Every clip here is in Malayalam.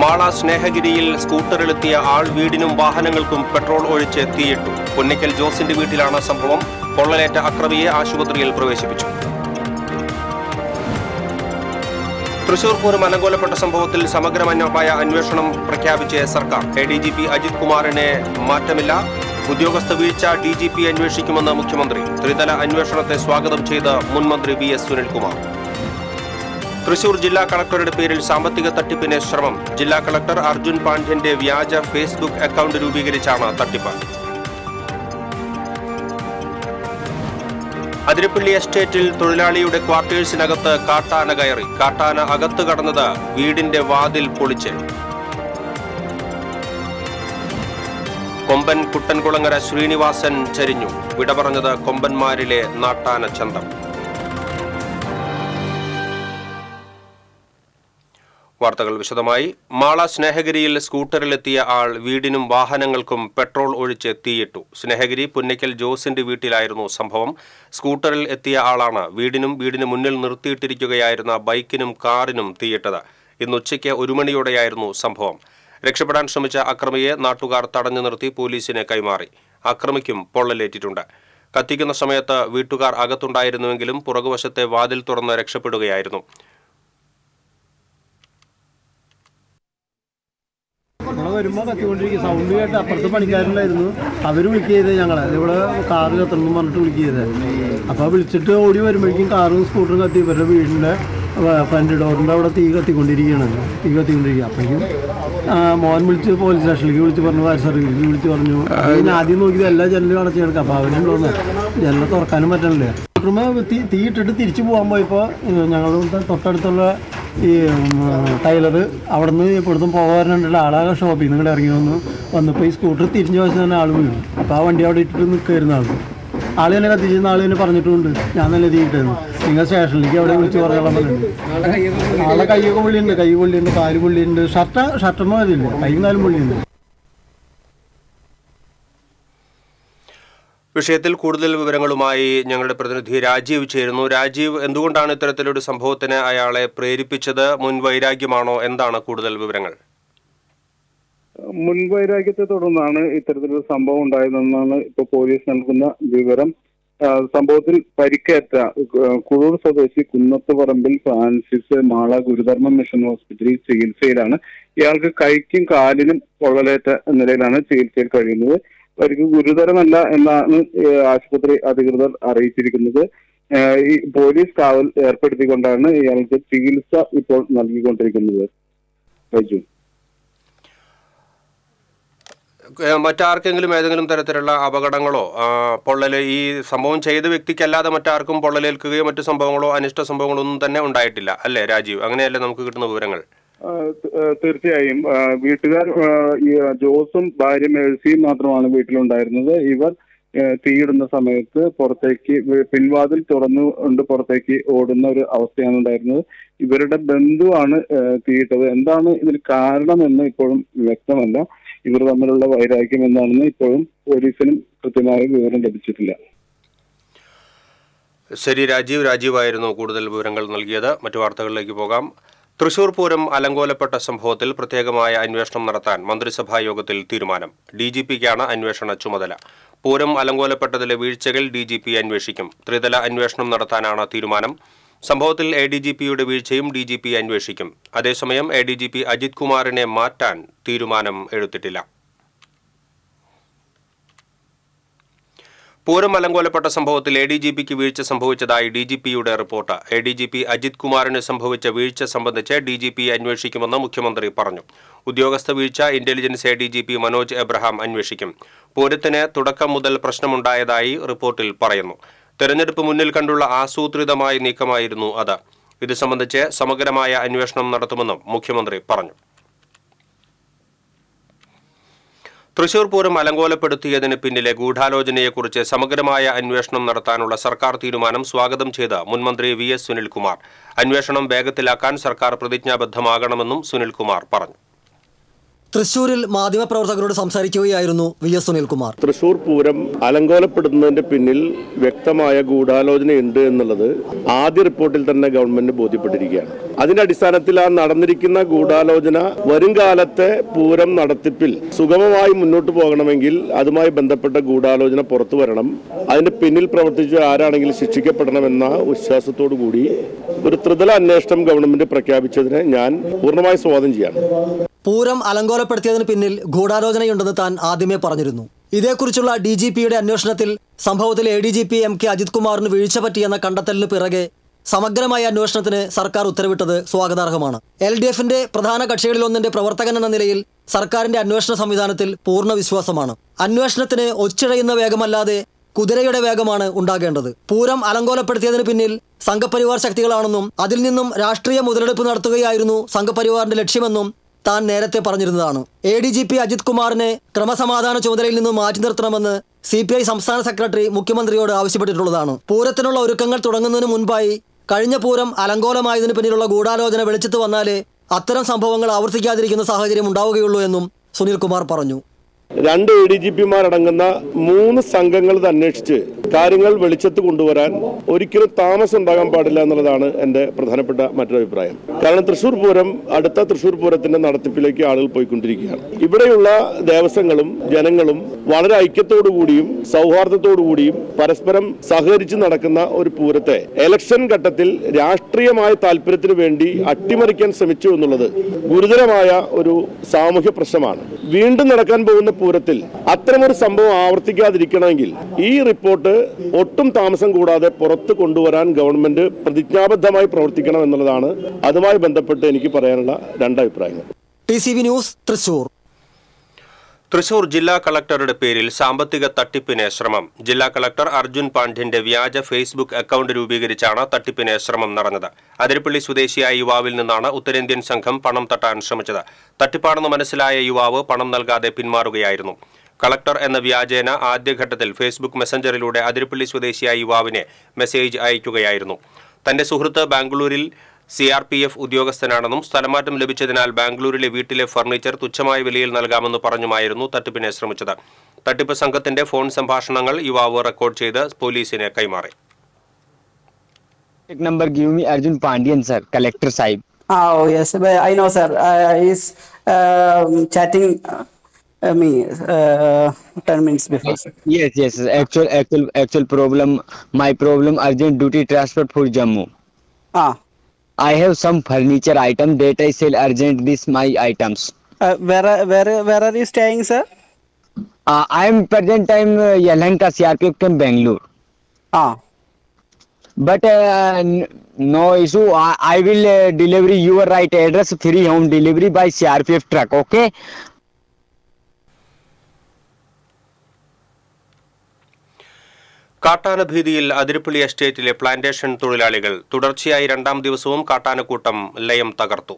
മാള സ്നേഹഗിരിയിൽ സ്കൂട്ടറിലെത്തിയ ആൾ വീടിനും വാഹനങ്ങൾക്കും പെട്രോൾ ഒഴിച്ച് തീയിട്ടു പുന്നയ്ക്കൽ ജോസിന്റെ വീട്ടിലാണ് സംഭവം പൊള്ളലേറ്റ അക്രമിയെ ആശുപത്രിയിൽ പ്രവേശിപ്പിച്ചു തൃശൂർ പൂരം അലങ്കോലപ്പെട്ട സംഭവത്തിൽ സമഗ്രമായ അന്വേഷണം പ്രഖ്യാപിച്ച് സർക്കാർ A D G P Ajith കുമാറിനെ മാറ്റമില്ല ഉദ്യോഗസ്ഥ വീഴ്ച ഡി ജി പി അന്വേഷിക്കുമെന്ന് മുഖ്യമന്ത്രി ത്രിതല അന്വേഷണത്തെ സ്വാഗതം ചെയ്ത് മുൻമന്ത്രി വി എസ് സുനിൽകുമാർ തൃശൂർ ജില്ലാ കളക്ടറുടെ പേരിൽ സാമ്പത്തിക തട്ടിപ്പിന് ശ്രമം ജില്ലാ കളക്ടർ അർജുൻ പാണ്ഡ്യന്റെ വ്യാജ ഫേസ്ബുക്ക് അക്കൗണ്ട് രൂപീകരിച്ചാണ് തട്ടിപ്പ് അതിരപ്പള്ളി എസ്റ്റേറ്റിൽ തൊഴിലാളിയുടെ ക്വാർട്ടേഴ്സിനകത്ത് കാട്ടാന കയറി കാട്ടാന അകത്ത് കടന്നത് വീടിന്റെ വാതിൽ പൊളിച്ച് കൊമ്പൻ കുട്ടൻകുളങ്ങര ശ്രീനിവാസൻ ചരിഞ്ഞു വിട പറഞ്ഞത് കൊമ്പന്മാരിലെ നാട്ടാന ചന്തം വാർത്തകൾ വിശദമായി മാള സ്നേഹഗിരിയിൽ സ്കൂട്ടറിലെത്തിയ ആൾ വീടിനും വാഹനങ്ങൾക്കും പെട്രോൾ ഒഴിച്ച് തീയിട്ടു സ്നേഹഗിരി പുന്നയ്ക്കൽ ജോസിന്റെ വീട്ടിലായിരുന്നു സംഭവം സ്കൂട്ടറിൽ എത്തിയ ആളാണ് വീടിനും വീടിന് മുന്നിൽ നിർത്തിയിട്ടിരിക്കുകയായിരുന്ന ബൈക്കിനും കാറിനും തീയിട്ടത് ഇന്ന് ഉച്ചയ്ക്ക് ഒരു മണിയോടെയായിരുന്നു സംഭവം രക്ഷപ്പെടാൻ ശ്രമിച്ച അക്രമിയെ നാട്ടുകാർ തടഞ്ഞു നിർത്തി പോലീസിന് കൈമാറി അക്രമിക്കും പൊള്ളലേറ്റിട്ടുണ്ട് കത്തിക്കുന്ന സമയത്ത് വീട്ടുകാർ അകത്തുണ്ടായിരുന്നുവെങ്കിലും പുറകുവശത്തെ വാതിൽ തുറന്ന് രക്ഷപ്പെടുകയായിരുന്നു നമ്മളെ വരുമ്പോൾ കത്തിക്കൊണ്ടിരിക്കുക സൗണ്ട് കേട്ട് അപ്പുറത്ത് പണിക്കാരുണ്ടായിരുന്നു അവർ വിളിക്കുക ഞങ്ങളെ ഇവിടെ കാറ് കത്തണം പറഞ്ഞിട്ട് വിളിക്കുക അപ്പോൾ വിളിച്ചിട്ട് ഓടി വരുമ്പോഴേക്കും കാറും സ്കൂട്ടറും കത്തി ഇവരുടെ വീടിൻ്റെ ഫ്രണ്ട് ഡോറിൻ്റെ അവിടെ തീ കത്തിക്കൊണ്ടിരിക്കുകയാണ് തീ കത്തിക്കൊണ്ടിരിക്കുക അപ്പോഴേക്കും ആ, മോൻ വിളിച്ച് പോലീസ് സ്റ്റേഷനിലേക്ക് വിളിച്ച് പറഞ്ഞു ഫയർ സർവീസിൽ വിളിച്ച് പറഞ്ഞു അതിന് ആദ്യം നോക്കിയത് എല്ലാ ജനലും അടച്ചു കിടക്കുക അപ്പോൾ അവരുണ്ടോന്ന് ജനൽ തുറക്കാനും പറ്റണില്ല സ്കൂട്ടറുമ്പോൾ തീ തീ ഇട്ടിട്ട് തിരിച്ചു പോകാൻ പോയപ്പോൾ ഞങ്ങളുടെ തൊട്ടടുത്തുള്ള ഈ ടൈലർ അവിടെ നിന്ന് ഇപ്പോഴത്തും പോകാറുണ്ടല്ലോ ആളാകെ ഷോപ്പിൽ നിന്ന് ഇങ്ങോട്ട് ഇറങ്ങി വന്നു വന്നപ്പോൾ ഈ സ്കൂട്ടർ തിരിഞ്ഞു വെച്ച് തന്നെ ആൾ വീണു അപ്പോൾ ആ വണ്ടി അവിടെ ഇട്ടിട്ട് നിൽക്കായിരുന്നു ആൾ ആൾ തന്നെ കത്തിച്ചെന്ന് ആൾ തന്നെ പറഞ്ഞിട്ടുണ്ട് ഞാൻ തന്നെ തീയിട്ടായിരുന്നു നിങ്ങൾ സ്റ്റേഷനിലേക്ക് അവിടെ വിളിച്ച് പറയാൻ പറഞ്ഞിട്ടുണ്ട് ആളെ കൈയൊക്കെ പുള്ളിയുണ്ട് കൈ പുള്ളിയുണ്ട് കാല് പുള്ളിയുണ്ട് ഷർട്ട് ഷർട്ടൊന്നും അതില്ല കൈയും കാലും പുള്ളിയുണ്ട് വിഷയത്തിൽ കൂടുതൽ വിവരങ്ങളുമായി ഞങ്ങളുടെ പ്രതിനിധി രാജീവ് ചേരുന്നു രാജീവ് എന്തുകൊണ്ടാണ് ഇത്തരത്തിലൊരു സംഭവത്തിന് അയാളെ പ്രേരിപ്പിച്ചത് മുൻ വൈരാഗ്യമാണോ എന്താണ് കൂടുതൽ വിവരങ്ങൾ മുൻവൈരാഗ്യത്തെ തുടർന്നാണ് ഇത്തരത്തിലൊരു സംഭവം ഉണ്ടായതെന്നാണ് ഇപ്പൊ പോലീസ് നൽകുന്ന വിവരം ആ, സംഭവത്തിൽ പരിക്കേറ്റ ആ, കുഴൂർ സ്വദേശി കുന്നത്ത് പറമ്പിൽ ഫ്രാൻസിസ് മാള ഗുരുധർമ്മ മിഷൻ ഹോസ്പിറ്റലിൽ ചികിത്സയിലാണ് ഇയാൾക്ക് കൈക്കും കാലിനും പൊള്ളലേറ്റ നിലയിലാണ് ചികിത്സയിൽ കഴിയുന്നത് പരിക്ക് ഗുരുതരമല്ല എന്നാണ് ഏ, ആശുപത്രി അധികൃതർ അറിയിച്ചിരിക്കുന്നത് ഏ, ഈ പോലീസ് കാവൽ ഏർപ്പെടുത്തിക്കൊണ്ടാണ് ഇയാൾക്ക് ചികിത്സ ഇപ്പോൾ നൽകിക്കൊണ്ടിരിക്കുന്നത് ബൈജു ഏഹ് മറ്റാർക്കെങ്കിലും ഏതെങ്കിലും തരത്തിലുള്ള അപകടങ്ങളോ ആ, പൊള്ളല് ഈ സംഭവം ചെയ്ത വ്യക്തിക്കല്ലാതെ മറ്റാർക്കും പൊള്ളലേൽക്കുകയോ മറ്റു സംഭവങ്ങളോ അനിഷ്ട സംഭവങ്ങളോ ഒന്നും തന്നെ ഉണ്ടായിട്ടില്ല അല്ലേ രാജീവ് അങ്ങനെയല്ലേ നമുക്ക് കിട്ടുന്ന വിവരങ്ങൾ ആ, ത- ആ, തീർച്ചയായും ആ, വീട്ടുകാർ ആ, ഈ ജോസും ഭാര്യ മേഴ്സിയും മാത്രമാണ് വീട്ടിലുണ്ടായിരുന്നത് ഇവർ ആ, തീയിടുന്ന സമയത്ത് പുറത്തേക്ക് വി- പിൻവാതിൽ തുറന്നു കൊണ്ട് പുറത്തേക്ക് ഓടുന്ന ഒരു അവസ്ഥയാണ് ഉണ്ടായിരുന്നത് ഇവരുടെ ബന്ധുവാണ് ആ, തീയിട്ടത് എന്താണ് ഇതിന് കാരണമെന്ന് ഇപ്പോഴും വ്യക്തമല്ല ഇവർ തമ്മിലുള്ള വൈരാഗ്യം എന്താണെന്ന് ഇപ്പോഴും പോലീസിനും കൃത്യമായ വിവരം ലഭിച്ചിട്ടില്ല ശരി രാജീവ് രാജീവായിരുന്നു കൂടുതൽ വിവരങ്ങൾ നൽകിയത് മറ്റു വാർത്തകളിലേക്ക് പോകാം തൃശൂർ പൂരം അലങ്കോലപ്പെട്ട സംഭവത്തിൽ പ്രത്യേകമായ അന്വേഷണം നടത്താൻ മന്ത്രിസഭാ യോഗത്തിൽ തീരുമാനം ഡി ജി പിക്കാണ് അന്വേഷണ ചുമതല പൂരം അലങ്കോലപ്പെട്ടതിലെ വീഴ്ചകൾ ഡി ജി പി അന്വേഷിക്കും ത്രിതല അന്വേഷണം നടത്താനാണ് തീരുമാനം സംഭവത്തിൽ എ ഡി ജി പിയുടെ വീഴ്ചയും ഡി ജി പി അന്വേഷിക്കും അതേസമയം A D G P Ajith കുമാറിനെ മാറ്റാൻ തീരുമാനം എടുത്തിട്ടില്ല പൂരം അലങ്കോലപ്പെട്ട സംഭവത്തിൽ എ ഡി ജി പിക്ക് വീഴ്ച സംഭവിച്ചതായി ഡി ജി പിയുടെ report A D G P Ajith കുമാറിന് സംഭവിച്ച വീഴ്ച സംബന്ധിച്ച് ഡി ജി പി അന്വേഷിക്കുമെന്ന് മുഖ്യമന്ത്രി പറഞ്ഞു ഉദ്യോഗസ്ഥ വീഴ്ച intelligence A D G P Manoj Abraham അന്വേഷിക്കും പൂരത്തിന് തുടക്കം മുതൽ പ്രശ്നമുണ്ടായതായി റിപ്പോർട്ടിൽ പറയുന്നു തെരഞ്ഞെടുപ്പ് മുന്നിൽ കണ്ടുള്ള ആസൂത്രിതമായ നീക്കമായിരുന്നു അത് ഇത് സംബന്ധിച്ച് സമഗ്രമായ അന്വേഷണം നടത്തുമെന്നും മുഖ്യമന്ത്രി പറഞ്ഞു തൃശൂർ പൂരം അലങ്കോലപ്പെടുത്തിയതിന് പിന്നിലെ ഗൂഢാലോചനയെക്കുറിച്ച് സമഗ്രമായ അന്വേഷണം നടത്താനുള്ള സർക്കാർ തീരുമാനം സ്വാഗതം ചെയ്ത് മുൻമന്ത്രി വി എസ് സുനിൽകുമാർ അന്വേഷണം വേഗത്തിലാക്കാൻ സർക്കാർ പ്രതിജ്ഞാബദ്ധമാകണമെന്നും സുനിൽകുമാർ പറഞ്ഞു തൃശൂരിൽ മാധ്യമപ്രവർത്തകരോട് സംസാരിക്കുകയായിരുന്നു വി എസ് സുനിൽകുമാർ തൃശൂർ പൂരം അലങ്കോലപ്പെടുന്നതിന്റെ പിന്നിൽ വ്യക്തമായ ഗൂഢാലോചനയുണ്ട് എന്നുള്ളത് ആദ്യ റിപ്പോർട്ടിൽ തന്നെ ഗവൺമെന്റ് ബോധ്യപ്പെട്ടിരിക്കുകയാണ് അതിന്റെ അടിസ്ഥാനത്തിൽ ആ നടന്നിരിക്കുന്ന ഗൂഢാലോചന വരും കാലത്തെ പൂരം നടത്തിപ്പിൽ സുഗമമായി മുന്നോട്ട് പോകണമെങ്കിൽ അതുമായി ബന്ധപ്പെട്ട ഗൂഢാലോചന പുറത്തു വരണം അതിന്റെ പിന്നിൽ പ്രവർത്തിച്ച ആരാണെങ്കിലും ശിക്ഷിക്കപ്പെടണമെന്ന വിശ്വാസത്തോടു കൂടി ഒരു ത്രിതല അന്വേഷണം ഗവൺമെന്റ് പ്രഖ്യാപിച്ചതിനെ ഞാൻ പൂർണ്ണമായി സ്വാഗതം ചെയ്യാണ് പൂരം അലങ്കോലപ്പെടുത്തിയതിന് പിന്നിൽ ഗൂഢാലോചനയുണ്ടെന്ന് താൻ ആദ്യമേ പറഞ്ഞിരുന്നു ഇതേക്കുറിച്ചുള്ള ഡി ജി പിയുടെ അന്വേഷണത്തിൽ സംഭവത്തിൽ A D G P M K Ajith കുമാറിന് വീഴ്ച പറ്റിയെന്ന കണ്ടെത്തലിന് പിറകെ സമഗ്രമായ അന്വേഷണത്തിന് സർക്കാർ ഉത്തരവിട്ടത് സ്വാഗതാർഹമാണ് എൽ ഡി എഫിന്റെ പ്രധാന കക്ഷികളിലൊന്നിന്റെ പ്രവർത്തകൻ എന്ന നിലയിൽ സർക്കാരിന്റെ അന്വേഷണ സംവിധാനത്തിൽ പൂർണ്ണ വിശ്വാസമാണ് അന്വേഷണത്തിന് ഒച്ചിഴയുന്ന വേഗമല്ലാതെ കുതിരയുടെ വേഗമാണ് ഉണ്ടാകേണ്ടത് പൂരം അലങ്കോലപ്പെടുത്തിയതിന് പിന്നിൽ സംഘപരിവാർ ശക്തികളാണെന്നും അതിൽ നിന്നും രാഷ്ട്രീയ മുതലെടുപ്പ് നടത്തുകയായിരുന്നു സംഘപരിവാറിന്റെ ലക്ഷ്യമെന്നും താൻ നേരത്തെ പറഞ്ഞിരുന്നതാണ് A D G P Ajith കുമാറിനെ ക്രമസമാധാന ചുമതലയിൽ നിന്ന് മാറ്റി നിർത്തണമെന്ന് സി പി ഐ സംസ്ഥാന സെക്രട്ടറി മുഖ്യമന്ത്രിയോട് ആവശ്യപ്പെട്ടിട്ടുള്ളതാണ് പൂരത്തിനുള്ള ഒരുക്കങ്ങൾ തുടങ്ങുന്നതിന് മുൻപായി കഴിഞ്ഞ പൂരം അലങ്കോലമായതിന് പിന്നിലുള്ള ഗൂഢാലോചന വെളിച്ചത്ത് വന്നാലേ അത്തരം സംഭവങ്ങൾ ആവർത്തിക്കാതിരിക്കുന്ന സാഹചര്യം ഉണ്ടാവുകയുള്ളൂ എന്നും സുനിൽകുമാർ പറഞ്ഞു രണ്ട് എ ഡി ജി പിമാരടങ്ങുന്ന മൂന്ന് സംഘങ്ങൾ ഇത് അന്വേഷിച്ച് കാര്യങ്ങൾ വെളിച്ചത്ത് കൊണ്ടുവരാൻ ഒരിക്കലും താമസം ഉണ്ടാകാൻ പാടില്ല എന്നുള്ളതാണ് എൻ്റെ പ്രധാനപ്പെട്ട മറ്റൊരു അഭിപ്രായം കാരണം തൃശ്ശൂർ പൂരം അടുത്ത തൃശ്ശൂർ പൂരത്തിന്റെ നടത്തിപ്പിലേക്ക് ആളുകൾ പോയിക്കൊണ്ടിരിക്കുകയാണ് ഇവിടെയുള്ള ദേവസ്വങ്ങളും ജനങ്ങളും വളരെ ഐക്യത്തോടു കൂടിയും സൗഹാർദ്ദത്തോടു കൂടിയും പരസ്പരം സഹകരിച്ച് നടക്കുന്ന ഒരു പൂരത്തെ എലക്ഷൻ ഘട്ടത്തിൽ രാഷ്ട്രീയമായ താല്പര്യത്തിന് വേണ്ടി അട്ടിമറിക്കാൻ ശ്രമിച്ചു എന്നുള്ളത് ഗുരുതരമായ ഒരു സാമൂഹ്യ പ്രശ്നമാണ് വീണ്ടും നടക്കാൻ പോകുന്ന പൂരത്തിൽ അത്തരമൊരു സംഭവം ആവർത്തിക്കാതിരിക്കണമെങ്കിൽ ഈ റിപ്പോർട്ട് ഒട്ടും താമസം കൂടാതെ പുറത്ത് കൊണ്ടുവരാൻ ഗവൺമെന്റ് പ്രതിജ്ഞാബദ്ധമായി പ്രവർത്തിക്കണം എന്നുള്ളതാണ് അതുമായി ബന്ധപ്പെട്ട് എനിക്ക് പറയാനുള്ള രണ്ടഭിപ്രായങ്ങൾ T C V news Thrissur Thrissur ജില്ലാ കളക്ടറുടെ പേരിൽ സാമ്പത്തിക തട്ടിപ്പിന് ശ്രമം ജില്ലാ കളക്ടർ അർജുൻ പാണ്ഡ്യന്റെ വ്യാജ ഫേസ്ബുക്ക് അക്കൗണ്ട് രൂപീകരിച്ചാണ് തട്ടിപ്പിന് ശ്രമം നടന്നത് അതിരപ്പള്ളി സ്വദേശിയായ യുവാവിൽ നിന്നാണ് ഉത്തരേന്ത്യൻ സംഘം പണം തട്ടാൻ ശ്രമിച്ചത് തട്ടിപ്പാണെന്ന് മനസ്സിലായ യുവാവ് പണം നൽകാതെ പിന്മാറുകയായിരുന്നു കളക്ടർ എന്ന വ്യാജേന ആദ്യഘട്ടത്തിൽ ഫേസ്ബുക്ക് മെസഞ്ചറിലൂടെ അതിരപ്പള്ളി സ്വദേശിയായ യുവാവിനെ മെസ്സേജ് അയക്കുകയായിരുന്നു തന്റെ സുഹൃത്ത് ബാംഗ്ലൂരിൽ സി ആർ പി എഫ് ഉദ്യോഗസ്ഥനാണെന്നും സ്ഥലമാറ്റം ലഭിച്ചതിനാൽ ബാംഗ്ലൂരിലെ വീട്ടിലെ ഫർണിച്ചർ തുച്ഛമായ വിലയിൽ നൽകാമെന്ന് പറഞ്ഞുമായിരുന്നു തട്ടിപ്പിനെ ശ്രമിച്ചത് തട്ടിപ്പ് സംഘത്തിന്റെ ഫോൺ സംഭാഷണങ്ങൾ യുവാവ് റെക്കോർഡ് ചെയ്ത് പോലീസിന് കൈമാറി Contact number give me Arjun Pandian sir, collector sahib. Oh yes, but I know, sir. Uh, he's um, chatting uh, me uh, ten minutes before. Sir. Yes, yes. sir. Actual, actual, actual problem. My problem. Urgent duty transfer for Jammu. Ah, I have some furniture item that I sell urgent. This my items. uh, where are- where where are you staying, sir? Uh, I am present time uh, Yelahanka CRPF camp Bangalore. Ah, But uh, n- no issue. I, I will uh, deliver your right address free home delivery by CRPF truck. Okay. കാട്ടാനഭീതിയിൽ Athirappilly എസ്റ്റേറ്റിലെ പ്ലാന്റേഷൻ തൊഴിലാളികൾ തുടർച്ചയായി രണ്ടാം ദിവസവും കാട്ടാനക്കൂട്ടം ലയം തകർത്തു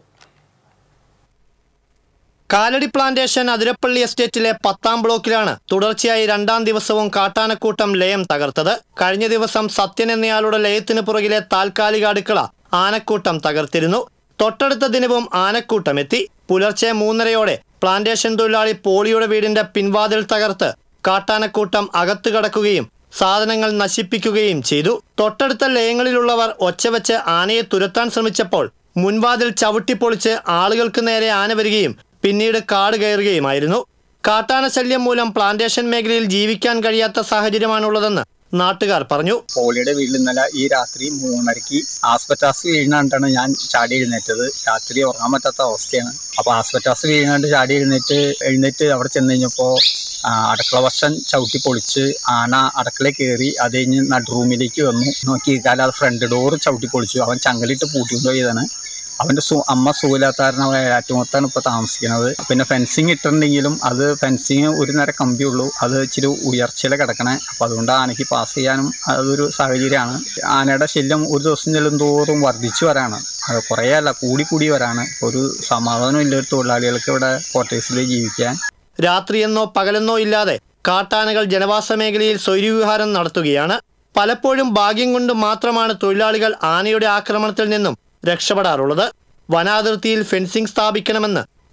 കാലടി പ്ലാന്റേഷൻ അതിരപ്പള്ളി എസ്റ്റേറ്റിലെ പത്താം ബ്ലോക്കിലാണ് തുടർച്ചയായി രണ്ടാം ദിവസവും കാട്ടാനക്കൂട്ടം ലയം തകർത്തത് കഴിഞ്ഞ ദിവസം സത്യൻ എന്നയാളുടെ ലയത്തിന് പുറകിലെ താൽക്കാലിക അടുക്കള ആനക്കൂട്ടം തകർത്തിരുന്നു തൊട്ടടുത്ത ദിനവും ആനക്കൂട്ടം എത്തി പുലർച്ചെ മൂന്നരയോടെ പ്ലാന്റേഷൻ തൊഴിലാളി പോളിയുടെ വീടിന്റെ പിൻവാതിൽ തകർത്ത് കാട്ടാനക്കൂട്ടം അകത്തു കടക്കുകയും സാധനങ്ങൾ നശിപ്പിക്കുകയും ചെയ്തു തൊട്ടടുത്ത ലയങ്ങളിലുള്ളവർ ഒച്ചവെച്ച് ആനയെ തുരത്താൻ ശ്രമിച്ചപ്പോൾ മുൻവാതിൽ ചവിട്ടിപ്പൊളിച്ച് ആളുകൾക്ക് നേരെ ആന വരികയും പിന്നീട് കാട് കയറുകയുമായിരുന്നു കാട്ടാന ശല്യം മൂലം പ്ലാന്റേഷൻ മേഖലയിൽ ജീവിക്കാൻ കഴിയാത്ത സാഹചര്യമാണുള്ളതെന്ന് നാട്ടുകാർ പറഞ്ഞു പോളിയുടെ വീട്ടിൽ ഇന്നലെ ഈ രാത്രി മൂന്നരയ്ക്ക് ആസ്പെറ്റാസ് വീണാണ്ടാണ് ഞാൻ ചാടി എഴുന്നേറ്റത് രാത്രി ഉറങ്ങാൻ പറ്റാത്ത അവസ്ഥയാണ് അപ്പൊ ആസ്പെറ്റാസ് വീണാണ്ട് ചാടി എഴുന്നേറ്റ് എഴുന്നേറ്റ് അവിടെ ചെന്ന് കഴിഞ്ഞപ്പോ ആ, അടുക്കള വശം ചവിട്ടി പൊളിച്ച് ആന അടുക്കളയിൽ കയറി അത് കഴിഞ്ഞ് നടുറൂമിലേക്ക് വന്നു നോക്കി കാലം ഫ്രണ്ട് ഡോർ ചവിട്ടി പൊളിച്ചു അവൻ ചങ്ങലിട്ട് പൂട്ടിക്കൊണ്ടു പോയതാണ് അവന്റെ സു അമ്മ സുഖമില്ലാത്താരനാണ് ഏറ്റുമുത്താണ് ഇപ്പൊ താമസിക്കുന്നത് പിന്നെ ഫെൻസിങ് ഇട്ടിട്ടുണ്ടെങ്കിലും അത് ഫെൻസിങ് ഒരു നേരം കമ്പിയുള്ളൂ അത് ഇച്ചിരി ഉയർച്ചയിൽ കിടക്കണേ അപ്പൊ അതുകൊണ്ട് ആനയ്ക്ക് പാസ് ചെയ്യാനും അതൊരു സാഹചര്യമാണ് ആനയുടെ ശല്യം ഒരു ദിവസം ചെല്ലുന്തോറും വർദ്ധിച്ചു വരാണ് അത് കുറേ അല്ല കൂടി കൂടി വരാണ് ഒരു സമാധാനം ഇല്ല തൊഴിലാളികൾക്ക് ഇവിടെ ക്വാർട്ടേഴ്സിൽ ജീവിക്കാൻ രാത്രിയെന്നോ പകലെന്നോ ഇല്ലാതെ കാട്ടാനകൾ ജനവാസ മേഖലയിൽ സ്വൈര്യവിഹാരം നടത്തുകയാണ് പലപ്പോഴും ഭാഗ്യം കൊണ്ട് മാത്രമാണ് തൊഴിലാളികൾ ആനയുടെ ആക്രമണത്തിൽ നിന്നും രക്ഷപ്പെടാറുള്ളത് വനാതിർത്തിയിൽ ഫെൻസിംഗ് സ്ഥാപിക്കണമെന്ന്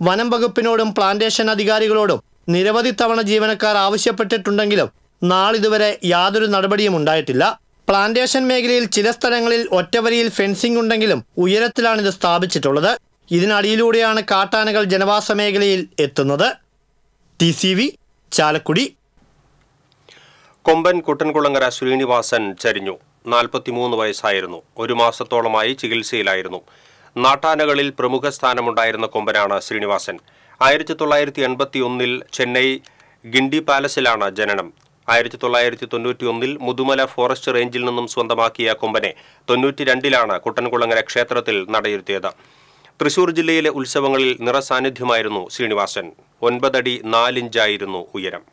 വനം വകുപ്പിനോടും പ്ലാന്റേഷൻ അധികാരികളോടും നിരവധി തവണ ജീവനക്കാർ ആവശ്യപ്പെട്ടിട്ടുണ്ടെങ്കിലും നാളിതുവരെ യാതൊരു നടപടിയും ഉണ്ടായിട്ടില്ല പ്ലാന്റേഷൻ മേഖലയിൽ ചില സ്ഥലങ്ങളിൽ ഒറ്റവരിയിൽ ഫെൻസിംഗ് ഉണ്ടെങ്കിലും ഉയരത്തിലാണ് ഇത് സ്ഥാപിച്ചിട്ടുള്ളത് ഇതിനടിയിലൂടെയാണ് കാട്ടാനകൾ ജനവാസ മേഖലയിൽ എത്തുന്നത് ടി സി വി ചാലക്കുടി കൊമ്പൻ കുട്ടൻകുളങ്ങര ശ്രീനിവാസൻ ചരിഞ്ഞു നാൽപ്പത്തിമൂന്ന് വയസ്സായിരുന്നു ഒരു മാസത്തോളമായി ചികിത്സയിലായിരുന്നു നാട്ടാനകളിൽ പ്രമുഖ സ്ഥാനമുണ്ടായിരുന്ന കൊമ്പനാണ് ശ്രീനിവാസൻ ആയിരത്തി തൊള്ളായിരത്തി എൺപത്തി ഒന്നിൽ ചെന്നൈ ഗിണ്ടി പാലസിലാണ് ജനനം ആയിരത്തി തൊള്ളായിരത്തി തൊണ്ണൂറ്റി ഒന്നിൽ മുതുമല ഫോറസ്റ്റ് റേഞ്ചിൽ നിന്നും സ്വന്തമാക്കിയ കൊമ്പനെ തൊണ്ണൂറ്റി രണ്ടിലാണ് കുട്ടൻകുളങ്ങര ക്ഷേത്രത്തിൽ നടയിരുത്തിയത് തൃശൂർ ജില്ലയിലെ ഉത്സവങ്ങളിൽ നിറസാന്നിധ്യമായിരുന്നു ശ്രീനിവാസൻ ഒൻപതടി നാലിഞ്ചായിരുന്നു ഉയരം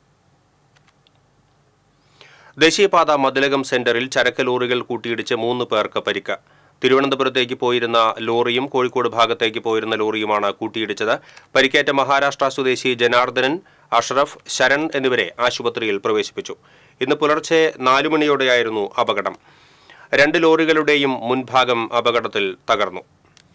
ദേശീയപാത മതിലകം സെന്ററിൽ ചരക്ക് ലോറികൾ കൂട്ടിയിടിച്ച് മൂന്ന് പേർക്ക് പരിക്ക് തിരുവനന്തപുരത്തേക്ക് പോയിരുന്ന ലോറിയും കോഴിക്കോട് ഭാഗത്തേക്ക് പോയിരുന്ന ലോറിയുമാണ് കൂട്ടിയിടിച്ചത് പരിക്കേറ്റ മഹാരാഷ്ട്ര സ്വദേശി ജനാർദ്ദനൻ അഷ്റഫ് ശരൺ എന്നിവരെ ആശുപത്രിയിൽ പ്രവേശിപ്പിച്ചു ഇന്ന് പുലർച്ചെ നാലു മണിയോടെയായിരുന്നു അപകടം രണ്ട് ലോറികളുടെയും മുൻഭാഗം അപകടത്തിൽ തകർന്നു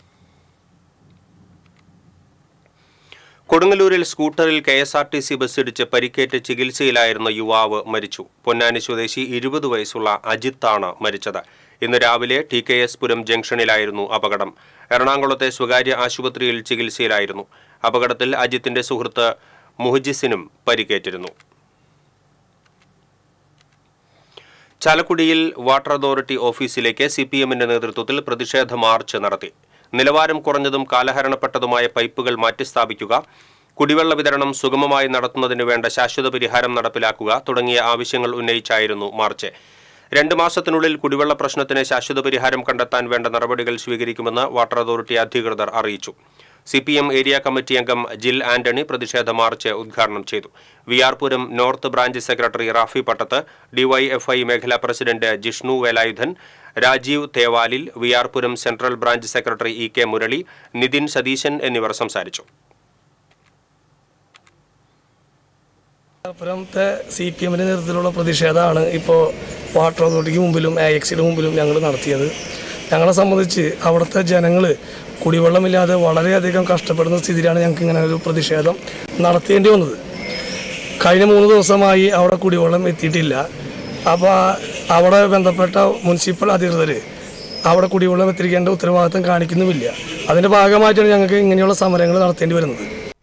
കൊടുങ്ങല്ലൂരിൽ സ്കൂട്ടറിൽ K S R T C ബസ്സിടിച്ച് പരിക്കേറ്റ് ചികിത്സയിലായിരുന്ന യുവാവ് മരിച്ചു പൊന്നാനി സ്വദേശി ഇരുപത് വയസ്സുള്ള അജിത്താണ് മരിച്ചത് ഇന്ന് രാവിലെ ടി കെ എസ് പുരം ജംഗ്ഷനിലായിരുന്നു അപകടം എറണാകുളത്തെ സ്വകാര്യ ആശുപത്രിയിൽ ചികിത്സയിലായിരുന്നു അപകടത്തിൽ അജിത്തിന്റെ സുഹൃത്ത് മുഹജിസിനും പരിക്കേറ്റിരുന്നു ചാലക്കുടിയിൽ വാട്ടർ അതോറിറ്റി ഓഫീസിലേക്ക് സി പി എമ്മിന്റെ നേതൃത്വത്തിൽ പ്രതിഷേധ മാർച്ച് നടത്തി നിലവാരം കുറഞ്ഞതും കാലഹരണപ്പെട്ടതുമായ പൈപ്പുകൾ മാറ്റിസ്ഥാപിക്കുക കുടിവെള്ള വിതരണം സുഗമമായി നടത്തുന്നതിന് വേണ്ട ശാശ്വത പരിഹാരം നടപ്പിലാക്കുക തുടങ്ങിയ ആവശ്യങ്ങൾ ഉന്നയിച്ചായിരുന്നു മാർച്ച് രണ്ട് മാസത്തിനുള്ളിൽ കുടിവെള്ള പ്രശ്നത്തിന് ശാശ്വത പരിഹാരം കണ്ടെത്താൻ വേണ്ട നടപടികൾ സ്വീകരിക്കുമെന്ന് വാട്ടർ അതോറിറ്റി അധികൃതർ അറിയിച്ചു C P M area committee അംഗം ജിൽ ആന്റണി പ്രതിഷേധ മാർച്ച് ഉദ്ഘാടനം ചെയ്തു V R Puram north branch secretary Rafi Pattath DYFI മേഖലാ president Jishnu Velayudhan Rajeev Thevalil V R Puram central branch secretary E K Murali Nithin Satheesan എന്നിവർ സംസാരിച്ചു മലപ്പുറത്തെ സി പി എമ്മിൻ്റെ നേതൃത്വത്തിലുള്ള പ്രതിഷേധമാണ് ഇപ്പോൾ വാട്ടർ അതോറിറ്റിക്ക് മുമ്പിലും എ എക്സിന് മുമ്പിലും ഞങ്ങൾ നടത്തിയത് ഞങ്ങളെ സംബന്ധിച്ച് അവിടുത്തെ ജനങ്ങൾ കുടിവെള്ളമില്ലാതെ വളരെയധികം കഷ്ടപ്പെടുന്ന സ്ഥിതിയിലാണ് ഞങ്ങൾക്ക് ഇങ്ങനെ ഒരു പ്രതിഷേധം നടത്തേണ്ടി വന്നത് കഴിഞ്ഞ മൂന്ന് ദിവസമായി അവിടെ കുടിവെള്ളം എത്തിയിട്ടില്ല അപ്പോൾ അവിടെ ബന്ധപ്പെട്ട മുനിസിപ്പൽ അധികൃതർ അവിടെ കുടിവെള്ളം എത്തിക്കേണ്ട ഉത്തരവാദിത്തം കാണിക്കുന്നുമില്ല അതിൻ്റെ ഭാഗമായിട്ടാണ് ഞങ്ങൾക്ക് ഇങ്ങനെയുള്ള സമരങ്ങൾ നടത്തേണ്ടി വരുന്നത്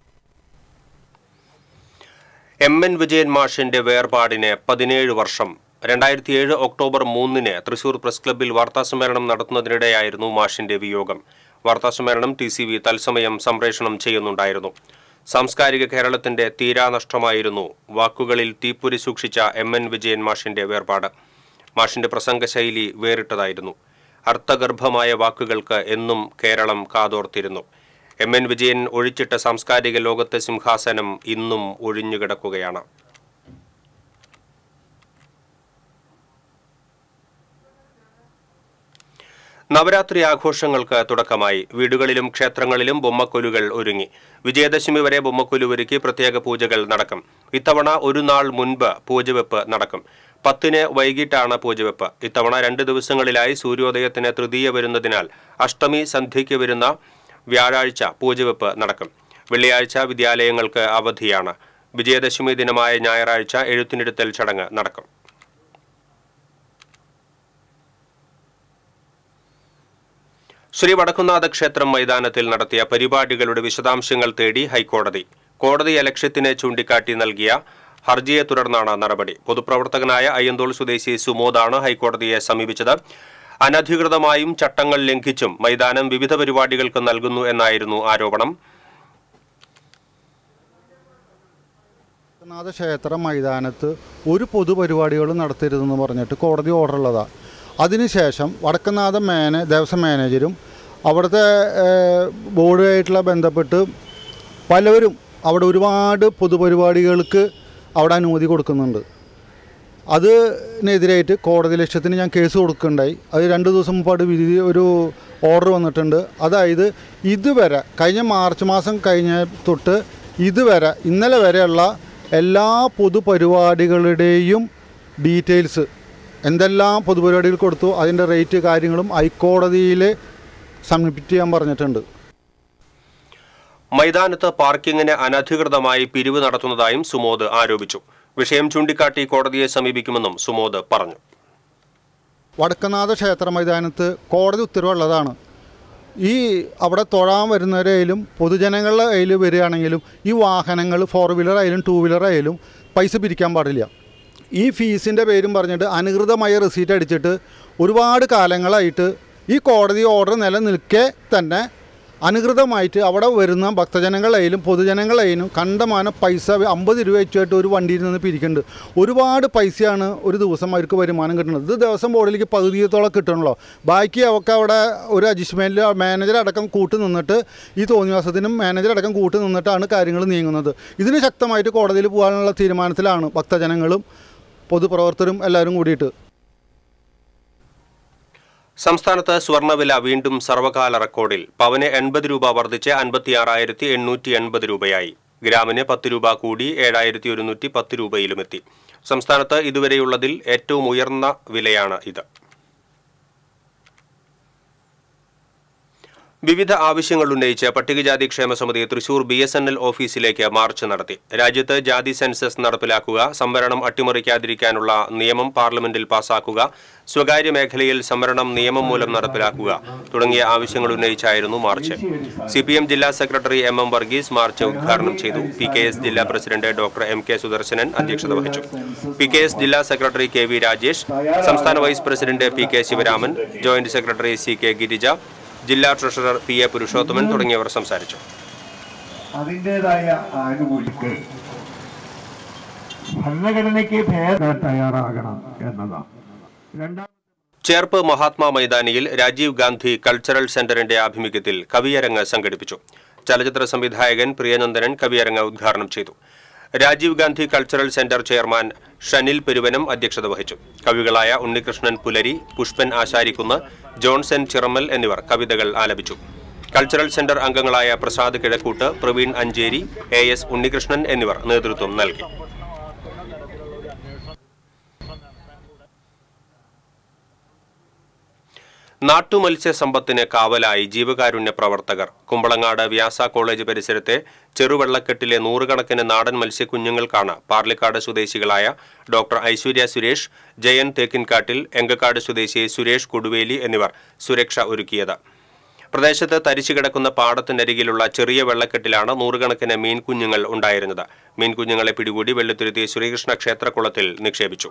എം എൻ വിജയൻ മാഷിന്റെ വേർപാടിന് പതിനേഴ് വർഷം രണ്ടായിരത്തി ഏഴ് ഒക്ടോബർ മൂന്നിന് തൃശൂർ പ്രസ് ക്ലബ്ബിൽ വാർത്താസമ്മേളനം നടത്തുന്നതിനിടെയായിരുന്നു മാഷിന്റെ വിയോഗം വാർത്താസമ്മേളനം ടി സി വി തത്സമയം സംപ്രേഷണം ചെയ്യുന്നുണ്ടായിരുന്നു സാംസ്കാരിക കേരളത്തിന്റെ തീരാനഷ്ടമായിരുന്നു വാക്കുകളിൽ തീപ്പൊരി സൂക്ഷിച്ച എം എൻ വിജയൻ മാഷിന്റെ വേർപാട് മാഷിന്റെ പ്രസംഗശൈലി വേറിട്ടതായിരുന്നു അർത്ഥഗർഭമായ വാക്കുകൾക്ക് എന്നും കേരളം കാതോർത്തിരുന്നു എം എൻ വിജയൻ ഒഴിച്ചിട്ട സാംസ്കാരിക ലോകത്തെ സിംഹാസനം ഇന്നും ഒഴിഞ്ഞുകിടക്കുകയാണ് നവരാത്രി ആഘോഷങ്ങൾക്ക് തുടക്കമായി വീടുകളിലും ക്ഷേത്രങ്ങളിലും ബൊമ്മക്കൊലുകൾ ഒരുങ്ങി വിജയദശമി വരെ ബൊമ്മക്കൊലു ഒരുക്കി പ്രത്യേക പൂജകൾ നടക്കും ഇത്തവണ ഒരു നാൾ മുൻപ് പൂജവെപ്പ് നടക്കും പത്തിന് വൈകിട്ടാണ് പൂജവെപ്പ് ഇത്തവണ രണ്ട് ദിവസങ്ങളിലായി സൂര്യോദയത്തിന് തൃതീയ വരുന്നതിനാൽ അഷ്ടമി സന്ധ്യയ്ക്ക് വരുന്ന വ്യാഴാഴ്ച പൂജവെപ്പ് നടക്കും വെള്ളിയാഴ്ച വിദ്യാലയങ്ങൾക്ക് അവധിയാണ് വിജയദശമി ദിനമായ ഞായറാഴ്ച എഴുത്തിനിരുത്തൽ ചടങ്ങ് നടക്കും ശ്രീ വടക്കുന്നാഥ ക്ഷേത്രം മൈതാനത്തിൽ നടത്തിയ പരിപാടികളുടെ വിശദാംശങ്ങൾ തേടി ഹൈക്കോടതി കോടതി ലക്ഷ്യത്തിനെ ചൂണ്ടിക്കാട്ടി നൽകിയ ഹർജിയെ തുടർന്നാണ് നടപടി പൊതുപ്രവർത്തകനായ അയ്യന്തോൾ സ്വദേശി സുമോദാണ് ഹൈക്കോടതിയെ സമീപിച്ചത് അനധികൃതമായും ചട്ടങ്ങൾ ലംഘിച്ചും മൈതാനം വിവിധ പരിപാടികൾക്ക് നൽകുന്നു എന്നായിരുന്നു ആരോപണം നാഥ ക്ഷേത്ര മൈതാനത്ത് ഒരു പൊതുപരിപാടികളും നടത്തരുതെന്ന് പറഞ്ഞിട്ട് കോടതി ഓർഡർ ഉള്ളതാണ് അതിനുശേഷം വടക്കനാഥ മേന ദേവസ്വം മാനേജരും അവിടുത്തെ ഏഹ്, ബോർഡുമായിട്ടുള്ള ബന്ധപ്പെട്ട് പലവരും അവിടെ ഒരുപാട് പൊതുപരിപാടികൾക്ക് അവിടെ അനുമതി കൊടുക്കുന്നുണ്ട് അതിനെതിരായിട്ട് കോടതി ലക്ഷ്യത്തിന് ഞാൻ കേസ് കൊടുക്കുകയുണ്ടായി അത് രണ്ട് ദിവസം മുമ്പായിട്ട് വിധി ഒരു ഓർഡർ വന്നിട്ടുണ്ട് അതായത് ഇതുവരെ കഴിഞ്ഞ മാർച്ച് മാസം കഴിഞ്ഞ തൊട്ട് ഇതുവരെ ഇന്നലെ വരെയുള്ള എല്ലാ പൊതുപരിപാടികളുടെയും ഡീറ്റെയിൽസ് എന്തെല്ലാം പൊതുപരിപാടികൾ കൊടുത്തു അതിൻ്റെ റേറ്റ് കാര്യങ്ങളും ഹൈക്കോടതിയിൽ സബ്മിറ്റ് ചെയ്യാൻ പറഞ്ഞിട്ടുണ്ട് മൈതാനത്ത് പാർക്കിങ്ങിന് അനധികൃതമായി പിരിവ് നടത്തുന്നതായും സുമോദ് ആരോപിച്ചു വിഷയം ചൂണ്ടിക്കാട്ടി കോടതിയെ സമീപിക്കുമെന്നും സുമോദ് പറഞ്ഞു വടക്കനാഥ ക്ഷേത്ര മൈതാനത്ത് കോടതി ഉത്തരവുള്ളതാണ് ഈ അവിടെ തൊഴാൻ വരുന്നവരായാലും പൊതുജനങ്ങളുടെ കയ്യിൽ വരികയാണെങ്കിലും ഈ വാഹനങ്ങൾ ഫോർ വീലർ ആയാലും ടൂ വീലർ ആയാലും പൈസ പിരിക്കാൻ പാടില്ല ഈ ഫീസിൻ്റെ പേരും പറഞ്ഞിട്ട് അനുകൃതമായ റെസീറ്റ് അടിച്ചിട്ട് ഒരുപാട് കാലങ്ങളായിട്ട് ഈ കോടതി ഓർഡർ നിലനിൽക്കെ തന്നെ അനുകൃതമായിട്ട് അവിടെ വരുന്ന ഭക്തജനങ്ങളെയും പൊതുജനങ്ങളെയും കണ്ടമാനം പൈസ അമ്പത് രൂപ വെച്ചായിട്ട് ഒരു വണ്ടിയിൽ നിന്ന് പിരിക്കുന്നുണ്ട് ഒരുപാട് പൈസയാണ് ഒരു ദിവസം അവർക്ക് വരുമാനം കിട്ടുന്നത് ഇത് ദിവസം ബോർഡിലേക്ക് പകുതിയത്തോളം കിട്ടണല്ലോ ബാക്കി അവർക്ക് അവിടെ ഒരു അഡ്ജസ്റ്റ്മെൻറ്റിൽ മാനേജർ അടക്കം കൂട്ടി നിന്നിട്ട് ഈ തോന്നിവാസത്തിനും മാനേജർ അടക്കം കൂട്ടി നിന്നിട്ടാണ് കാര്യങ്ങൾ നീങ്ങുന്നത് ഇതിന് ശക്തമായിട്ട് കോടതിയിൽ പോകാനുള്ള തീരുമാനത്തിലാണ് ഭക്തജനങ്ങളും പൊതുപ്രവർത്തകരും എല്ലാവരും കൂടിയിട്ട് സംസ്ഥാനത്ത് സ്വർണ്ണവില വീണ്ടും സർവകാല റെക്കോർഡിൽ പവന് എൺപത് രൂപ വർദ്ധിച്ച് അൻപത്തിയാറായിരത്തി എണ്ണൂറ്റി എൺപത് രൂപയായി ഗ്രാമിന് പത്ത് രൂപ കൂടി ഏഴായിരത്തി ഒരുന്നൂറ്റി പത്ത് രൂപയിലുമെത്തി സംസ്ഥാനത്ത് ഇതുവരെയുള്ളതിൽ ഏറ്റവും ഉയർന്ന വിലയാണ് ഇത് വിവിധ ആവശ്യങ്ങൾ ഉന്നയിച്ച് പട്ടികജാതി ക്ഷേമ സമിതി Thrissur B S N L ഓഫീസിലേക്ക് മാർച്ച് നടത്തി രാജ്യത്ത് ജാതി സെൻസസ് നടപ്പിലാക്കുക സംവരണം അട്ടിമറിക്കാതിരിക്കാനുള്ള നിയമം പാർലമെന്റിൽ പാസാക്കുക സ്വകാര്യ മേഖലയിൽ സംവരണം നിയമം മൂലം നടപ്പിലാക്കുക തുടങ്ങിയ ആവശ്യങ്ങൾ ഉന്നയിച്ചായിരുന്നു മാർച്ച് സി പി എം ജില്ലാ സെക്രട്ടറി എം എം വർഗീസ് മാർച്ച് ഉദ്ഘാടനം ചെയ്തു പി കെ എസ് ജില്ലാ president doctor M K Sudarsanan അധ്യക്ഷത വഹിച്ചു പി കെ എസ് ജില്ലാ സെക്രട്ടറി കെ വി രാജേഷ് സംസ്ഥാന vice president P K Sivaraman joint secretary C K Girija ജില്ലാ ട്രഷറർ പി എ പുരുഷോത്തമൻ തുടങ്ങിയവർ സംസാരിച്ചു അതിൻ്റെതായ ആനുകൂല്യങ്ങൾ ഭരണഘടനയ്ക്ക് ഭേദം തയ്യാറാകണം എന്നതാണ് രണ്ടാം ചേർപ്പ് മഹാത്മാ മൈതാനിയിൽ രാജീവ് ഗാന്ധി കൾച്ചറൽ സെന്ററിന്റെ ആഭിമുഖ്യത്തിൽ കവിയരങ്ങ് സംഘടിപ്പിച്ചു ചലച്ചിത്ര സംവിധായകൻ പ്രിയനന്ദനൻ കവിയരങ്ങ് ഉദ്ഘാടനം ചെയ്തു Rajiv Gandhi cultural centre chairman Shanil Peruvanam അധ്യക്ഷത വഹിച്ചു കവികളായ ഉണ്ണികൃഷ്ണൻ പുലരി പുഷ്പൻ ആശാരിക്കുന്ന് ജോൺസൺ ചിറമൽ എന്നിവർ കവിതകൾ ആലപിച്ചു കൾച്ചറൽ സെന്റർ അംഗങ്ങളായ പ്രസാദ് കിഴക്കൂട്ട് പ്രവീൺ അഞ്ചേരി എ എസ് ഉണ്ണികൃഷ്ണൻ എന്നിവർ നേതൃത്വം നൽകി നാട്ടുമത്സ്യ സമ്പത്തിന് കാവലായി ജീവകാരുണ്യ പ്രവർത്തകർ കുമ്പളങ്ങാട് വ്യാസ കോളേജ് പരിസരത്തെ ചെറുവെള്ളക്കെട്ടിലെ നൂറുകണക്കിന് നാടൻ മത്സ്യക്കുഞ്ഞുങ്ങൾക്കാണ് പാർലിക്കാട് സ്വദേശികളായ ഡോക്ടർ ഐശ്വര്യ സുരേഷ് ജയൻ തേക്കിൻകാട്ടിൽ എങ്കക്കാട് സ്വദേശി സുരേഷ് കൊടുവേലി എന്നിവർ സുരക്ഷ ഒരുക്കിയത് പ്രദേശത്ത് തരിച്ചു കിടക്കുന്ന പാടത്തിനരികിലുള്ള ചെറിയ വെള്ളക്കെട്ടിലാണ് നൂറുകണക്കിന് മീൻകുഞ്ഞുങ്ങൾ ഉണ്ടായിരുന്നത് മീൻകുഞ്ഞുങ്ങളെ പിടികൂടി വെള്ളുത്തുരുത്തി ശ്രീകൃഷ്ണ ക്ഷേത്രക്കുളത്തിൽ നിക്ഷേപിച്ചു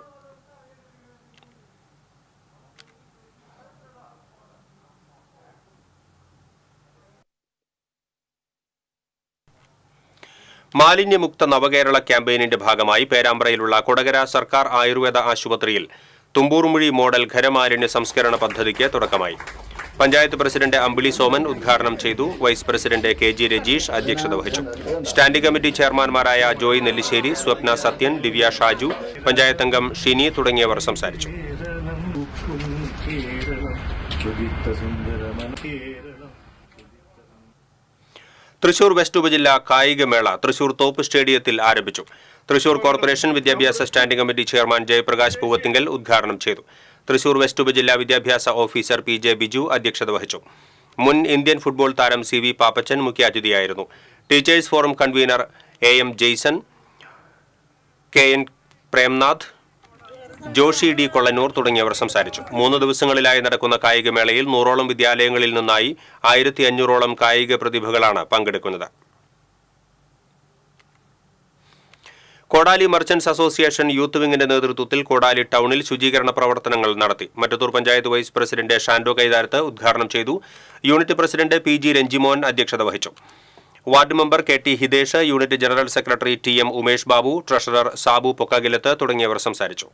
മാലിന്യമുക്ത നവകേരള ക്യാമ്പയിനിന്റെ ഭാഗമായി പേരാമ്പ്രയിലുള്ള കൊടകര സർക്കാർ ആയുർവേദ ആശുപത്രിയിൽ തുമ്പൂർമുഴി മോഡൽ ഖരമാലിന്യ സംസ്കരണ പദ്ധതിക്ക് തുടക്കമായി പഞ്ചായത്ത് പ്രസിഡന്റ് അമ്പിളി സോമൻ ഉദ്ഘാടനം ചെയ്തു vice president K G Rajeesh അധ്യക്ഷത വഹിച്ചു സ്റ്റാൻഡിംഗ് കമ്മിറ്റി ചെയർമാൻമാരായ ജോയ് നെല്ലിശ്ശേരി സ്വപ്ന സത്യൻ ദിവ്യ ഷാജു പഞ്ചായത്ത് അംഗം ഷിനി തുടങ്ങിയവർ സംസാരിച്ചു തൃശൂർ വെസ്റ്റ് ഉപജില്ല കായികമേള തൃശൂർ തോപ്പ് സ്റ്റേഡിയത്തിൽ ആരംഭിച്ചു തൃശൂർ കോർപ്പറേഷൻ വിദ്യാഭ്യാസ standing committee chairman Jayaprakash Poovathinkal ഉദ്ഘാടനം ചെയ്തു തൃശൂർ വെസ്റ്റ് ഉപജില്ല വിദ്യാഭ്യാസ ഓഫീസർ പി ജെ ബിജു അധ്യക്ഷത വഹിച്ചു മുൻ ഇന്ത്യൻ ഫുട്ബോൾ താരം സി വി പാപ്പച്ചൻ മുഖ്യാതിഥിയായിരുന്നു teachers forum convener A M Jaison K N Premnath Joshy D Kollannur തുടങ്ങിയവർ സംസാരിച്ചു മൂന്ന് ദിവസങ്ങളിലായി നടക്കുന്ന കായികമേളയിൽ നൂറോളം വിദ്യാലയങ്ങളിൽ നിന്നായി ആയിരത്തി അഞ്ഞൂറോളം കായിക പ്രതിഭകളാണ് പങ്കെടുക്കുന്നത് കോടാലി മർച്ചന്റ്സ് അസോസിയേഷൻ യൂത്ത് വിങ്ങിന്റെ നേതൃത്വത്തിൽ കോടാലി ടൗണിൽ ശുചീകരണ പ്രവർത്തനങ്ങൾ നടത്തി മറ്റത്തൂർ പഞ്ചായത്ത് വൈസ് പ്രസിഡന്റ് ഷാൻഡോ കൈതാരത്ത് ഉദ്ഘാടനം ചെയ്തു unit president P G Ranjimon അധ്യക്ഷത വഹിച്ചു ward member K T Hitesh unit general secretary T M Umesh Babu treasurer Sabu Pokkakilath തുടങ്ങിയവർ സംസാരിച്ചു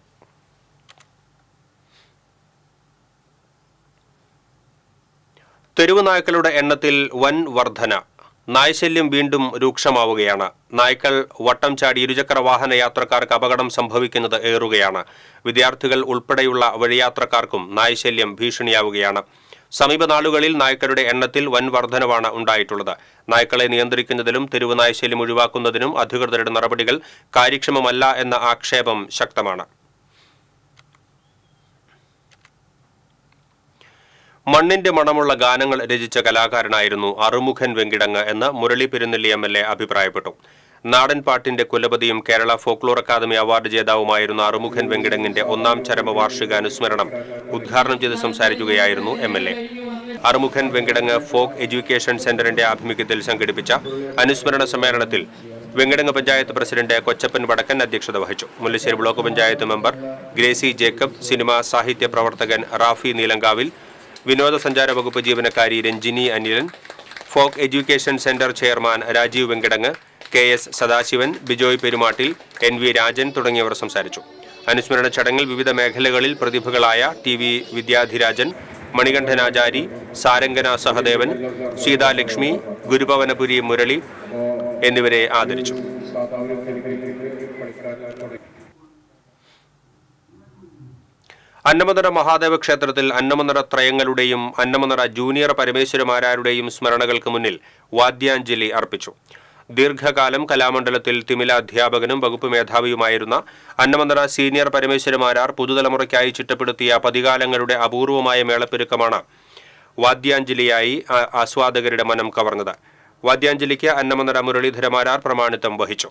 തെരുവ് നായ്ക്കളുടെ എണ്ണത്തിൽ വൻ വർധന നായ്ശല്യം വീണ്ടും രൂക്ഷമാവുകയാണ് നായ്ക്കൾ വട്ടം ചാടി ഇരുചക്ര വാഹന യാത്രക്കാർക്ക് അപകടം സംഭവിക്കുന്നത് ഏറുകയാണ് വിദ്യാർത്ഥികൾ ഉൾപ്പെടെയുള്ള വഴിയാത്രക്കാർക്കും നായ്ശല്യം ഭീഷണിയാവുകയാണ് സമീപ നാളുകളിൽ നായ്ക്കളുടെ എണ്ണത്തിൽ വൻ വർധനവാണ് ഉണ്ടായിട്ടുള്ളത് നായ്ക്കളെ നിയന്ത്രിക്കുന്നതിലും തെരുവ് നായ്ശല്യം ഒഴിവാക്കുന്നതിനും അധികൃതരുടെ നടപടികൾ കാര്യക്ഷമമല്ല എന്ന ആക്ഷേപം ശക്തമാണ് മണ്ണിന്റെ മണമുള്ള ഗാനങ്ങൾ രചിച്ച കലാകാരനായിരുന്നു അറുമുഖൻ വെങ്കിടങ്ങ് എന്ന് Murali Perunnelli M L A അഭിപ്രായപ്പെട്ടു നാടൻ പാട്ടിന്റെ കുലപതിയും കേരള ഫോക്ലോർ അക്കാദമി അവാർഡ് ജേതാവുമായിരുന്ന അറുമുഖൻ വെങ്കിടങ്ങിന്റെ ഒന്നാം ചരമ വാർഷിക അനുസ്മരണം ഉദ്ഘാടനം ചെയ്ത് സംസാരിക്കുകയായിരുന്നു M L A Arumukhan Venkitangu folk education സെന്ററിന്റെ ആഭിമുഖ്യത്തിൽ സംഘടിപ്പിച്ച അനുസ്മരണ സമ്മേളനത്തിൽ വെങ്കിടങ്ങ് പഞ്ചായത്ത് പ്രസിഡന്റ് കൊച്ചപ്പൻ വടക്കൻ അധ്യക്ഷത വഹിച്ചു Mullassery block panchayat member Gracy Jacob cinema സാഹിത്യ പ്രവർത്തകൻ റാഫി നീലങ്കാവിൽ വിനോദസഞ്ചാര വകുപ്പ് ജീവനക്കാരി Ranjini Anilan folk education centre chairman Rajeev Venkitangu K S Sadasivan Bijoy Perumattil N V Rajan തുടങ്ങിയവർ സംസാരിച്ചു അനുസ്മരണ ചടങ്ങിൽ വിവിധ മേഖലകളിൽ പ്രതിഭകളായ ടി വി വിദ്യാധിരാജൻ മണികണ്ഠനാചാരി സാരംഗന സഹദേവൻ സീതാലക്ഷ്മി ഗുരുഭവനപുരി മുരളി എന്നിവരെ ആദരിച്ചു അന്നമനറ മഹാദേവ ക്ഷേത്രത്തിൽ അന്നമനറ ത്രയങ്ങളുടെയും അന്നമനറ ജൂനിയർ പരമേശ്വരമാരാരുടെയും സ്മരണകൾക്ക് മുന്നിൽ വാദ്യാഞ്ജലി അർപ്പിച്ചു ദീർഘകാലം കലാമണ്ഡലത്തിൽ തിമില അധ്യാപകനും വകുപ്പ് മേധാവിയുമായിരുന്ന അന്നമനറ സീനിയർ പരമേശ്വരമാരാർ പുതുതലമുറയ്ക്കായി ചിട്ടപ്പെടുത്തിയ പതികാലങ്ങളുടെ അപൂർവമായ മേളപ്പെരുക്കമാണ് വാദ്യാഞ്ജലിയായി ആ- ആസ്വാദകരുടെ മനം കവർന്നത് വാദ്യാഞ്ജലിക്ക് അന്നമനറ മുരളീധരമാരാർ പ്രമാണിത്വം വഹിച്ചു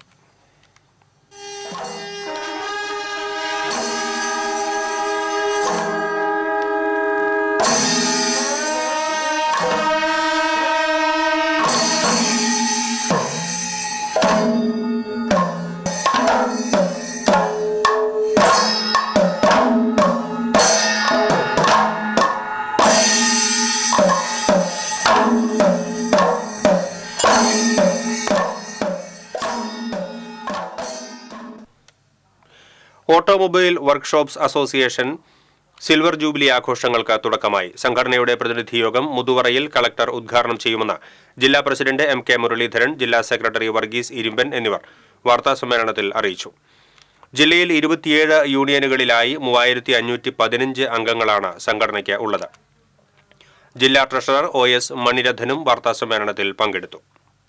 automobile workshops association silver jubilee ആഘോഷങ്ങൾക്ക് തുടക്കമായി സംഘടനയുടെ പ്രതിനിധി യോഗം മുതുവറയിൽ കളക്ടർ ഉദ്ഘാടനം ചെയ്യുമെന്ന് ജില്ലാ പ്രസിഡന്റ് എം കെ മുരളീധരൻ ജില്ലാ സെക്രട്ടറി വർഗീസ് ഇരുമ്പൻ എന്നിവർ വാർത്താസമ്മേളനത്തിൽ അറിയിച്ചു ജില്ലയിൽ ഇരുപത്തിയേഴ് യൂണിയനുകളിലായി മൂവായിരത്തി അഞ്ഞൂറ്റി പതിനഞ്ച് അംഗങ്ങളാണ് സംഘടനയ്ക്ക് ഉള്ളത് ജില്ലാ ട്രഷറർ ഒ എസ് മണിരഥനും വാർത്താസമ്മേളനത്തിൽ പങ്കെടുത്തു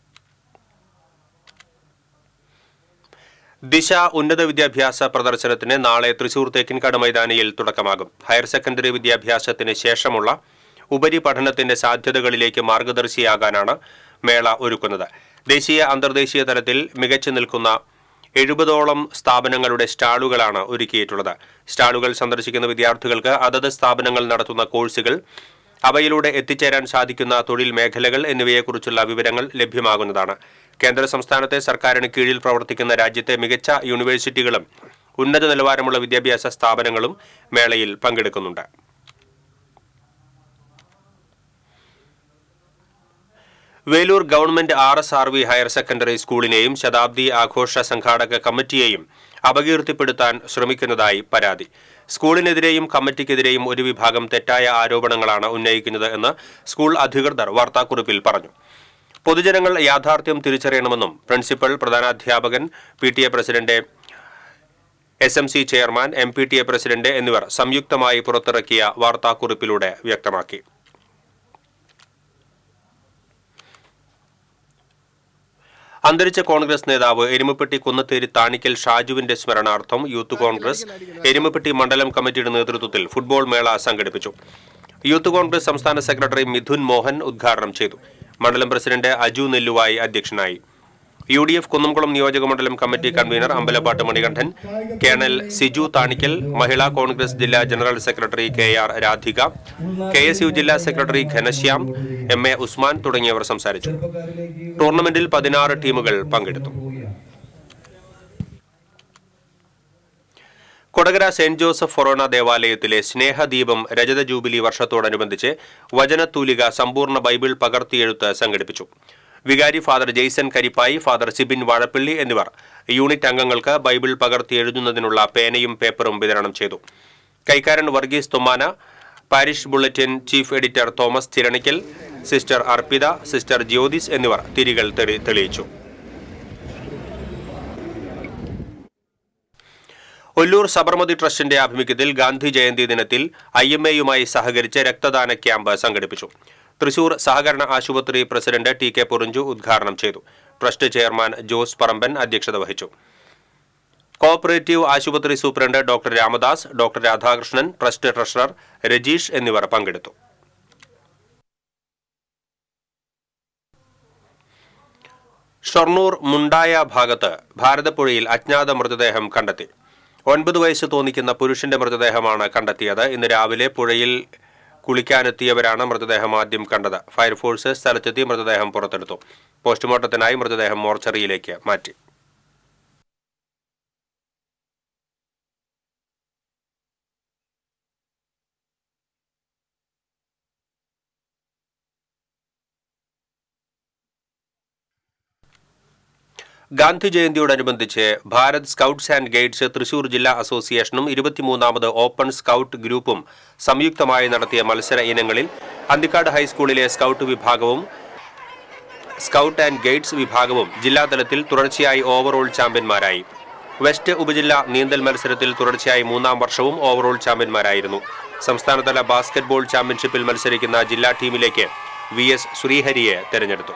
ദിശ ഉന്നത വിദ്യാഭ്യാസ പ്രദർശനത്തിന് നാളെ തൃശൂർ തേക്കിൻകാട് മൈതാനിയിൽ തുടക്കമാകും ഹയർ സെക്കൻഡറി വിദ്യാഭ്യാസത്തിന് ശേഷമുള്ള ഉപരിപഠനത്തിന്റെ സാധ്യതകളിലേക്ക് മാർഗദർശിയാകാനാണ് മേള ഒരുക്കുന്നത് ദേശീയ അന്തർദേശീയ തലത്തിൽ മികച്ചു നിൽക്കുന്ന എഴുപതോളം സ്ഥാപനങ്ങളുടെ സ്റ്റാളുകളാണ് ഒരുക്കിയിട്ടുള്ളത് സ്റ്റാളുകൾ സന്ദർശിക്കുന്ന വിദ്യാർത്ഥികൾക്ക് അതത് സ്ഥാപനങ്ങൾ നടത്തുന്ന കോഴ്സുകൾ അവയിലൂടെ എത്തിച്ചേരാൻ സാധിക്കുന്ന തൊഴിൽ മേഖലകൾ എന്നിവയെക്കുറിച്ചുള്ള വിവരങ്ങൾ ലഭ്യമാകുന്നതാണ് കേന്ദ്ര സംസ്ഥാനത്തെ സർക്കാരിന് കീഴിൽ പ്രവർത്തിക്കുന്ന രാജ്യത്തെ മികച്ച യൂണിവേഴ്സിറ്റികളും ഉന്നത നിലവാരമുള്ള വിദ്യാഭ്യാസ സ്ഥാപനങ്ങളും മേളയിൽ പങ്കെടുക്കുന്നുണ്ട് Velur government R S R V higher secondary സ്കൂളിനെയും ശതാബ്ദി ആഘോഷ സംഘാടക കമ്മിറ്റിയെയും അപകീർത്തിപ്പെടുത്താൻ ശ്രമിക്കുന്നതായി പരാതി സ്കൂളിനെതിരെയും കമ്മിറ്റിക്കെതിരെയും ഒരു വിഭാഗം തെറ്റായ ആരോപണങ്ങളാണ് ഉന്നയിക്കുന്നത് എന്ന് സ്കൂൾ അധികൃതർ വാർത്താക്കുറിപ്പിൽ പറഞ്ഞു പൊതുജനങ്ങൾ യാഥാർത്ഥ്യം തിരിച്ചറിയണമെന്നും പ്രിൻസിപ്പൽ പ്രധാനാധ്യാപകൻ P T A president S M C chairman M P T A president എന്നിവർ സംയുക്തമായി പുറത്തിറക്കിയ വാർത്താക്കുറിപ്പിലൂടെ വ്യക്തമാക്കി അന്തരിച്ച കോൺഗ്രസ് നേതാവ് എരുമപ്പെട്ടി കുന്നത്തേരി താണിക്കൽ ഷാജുവിന്റെ സ്മരണാർത്ഥം യൂത്ത് കോൺഗ്രസ് എരുമപ്പെട്ടി മണ്ഡലം കമ്മിറ്റിയുടെ നേതൃത്വത്തിൽ ഫുട്ബോൾ മേള സംഘടിപ്പിച്ചു യൂത്ത് കോൺഗ്രസ് സംസ്ഥാന സെക്രട്ടറി മിഥുൻ മോഹൻ ഉദ്ഘാടനം ചെയ്തു മണ്ഡലം പ്രസിഡന്റ് അജു നെല്ലുവായി അധ്യക്ഷനായി യു ഡി എഫ് കുന്നംകുളം നിയോജക മണ്ഡലം committee convener Ambalappattu Manikandan colonel Siju Thanikkal Mahila Congress ജില്ലാ general secretary K R Radhika K S U ജില്ലാ secretary Ghanashyam M A Usman തുടങ്ങിയവർ സംസാരിച്ചു ടൂർണമെന്റിൽ പതിനാറ് ടീമുകൾ പങ്കെടുത്തു കൊടകര സെന്റ് ജോസഫ് ഫൊറോണ ദേവാലയത്തിലെ സ്നേഹദീപം രജത ജൂബിലി വർഷത്തോടനുബന്ധിച്ച് വചനത്തൂലിക സമ്പൂർണ്ണ ബൈബിൾ പകർത്തിയെഴുത്ത് സംഘടിപ്പിച്ചു വികാരി father Jaison Karippayi father Sibin Vazhappally എന്നിവർ യൂണിറ്റ് അംഗങ്ങൾക്ക് ബൈബിൾ പകർത്തി എഴുതുന്നതിനുള്ള പേനയും പേപ്പറും വിതരണം ചെയ്തു കൈക്കാരൻ Varghese Thummana parish bulletin chief editor Thomas Chiranikkal sister Arpitha sister Jyothis എന്നിവർ തിരികൾ തെളി- തെളിയിച്ചു ഒല്ലൂർ സബർമതി ട്രസ്റ്റിന്റെ ആഭിമുഖ്യത്തിൽ ഗാന്ധി ജയന്തി ദിനത്തിൽ ഐ എം എയുമായി സഹകരിച്ച് രക്തദാന ക്യാമ്പ് സംഘടിപ്പിച്ചു തൃശൂർ സഹകരണ ആശുപത്രി പ്രസിഡന്റ് ടി കെ പൊറിഞ്ചു ഉദ്ഘാടനം ചെയ്തു ട്രസ്റ്റ് ചെയർമാൻ ജോസ് പറമ്പൻ അധ്യക്ഷത വഹിച്ചു കോഓപ്പറേറ്റീവ് ആശുപത്രി superintendent doctor Ramadas doctor Radhakrishnan trust treasurer Rajeesh എന്നിവർ പങ്കെടുത്തു ഷൊർണൂർ മുണ്ടായ ഭാഗത്ത് ഭാരതപ്പുഴയിൽ അജ്ഞാത മൃതദേഹം കണ്ടെത്തി ഒൻപത് വയസ്സ് തോന്നിക്കുന്ന പുരുഷന്റെ മൃതദേഹമാണ് കണ്ടെത്തിയത് ഇന്ന് രാവിലെ പുഴയിൽ കുളിക്കാനെത്തിയവരാണ് മൃതദേഹം ആദ്യം കണ്ടത് ഫയർഫോഴ്സ് സ്ഥലത്തെത്തി മൃതദേഹം പുറത്തെടുത്തു പോസ്റ്റ്മോർട്ടത്തിനായി മൃതദേഹം മോർച്ചറിയിലേക്ക് മാറ്റി ഗാന്ധി ജയന്തിയോടനുബന്ധിച്ച് Bharat scouts and guides Thrissur ജില്ലാ അസോസിയേഷനും ഇരുപത്തിമൂന്നാമത് ഓപ്പൺ സ്കൗട്ട് ഗ്രൂപ്പും സംയുക്തമായി നടത്തിയ മത്സര ഇനങ്ങളിൽ അന്തിക്കാട് ഹൈസ്കൂളിലെ സ്കൗട്ട് വിഭാഗവും സ്കൗട്ട് ആൻഡ് ഗൈഡ്സ് വിഭാഗവും ജില്ലാതലത്തിൽ തുടർച്ചയായി ഓവറോൾ ചാമ്പ്യന്മാരായി വെസ്റ്റ് ഉപജില്ല നീന്തൽ മത്സരത്തിൽ തുടർച്ചയായി മൂന്നാം വർഷവും ഓവറോൾ ചാമ്പ്യന്മാരായിരുന്നു സംസ്ഥാനതല ബാസ്കറ്റ്ബോൾ ചാമ്പ്യൻഷിപ്പിൽ മത്സരിക്കുന്ന ജില്ലാ ടീമിലേക്ക് വി എസ് ശ്രീഹരിയെ തെരഞ്ഞെടുത്തു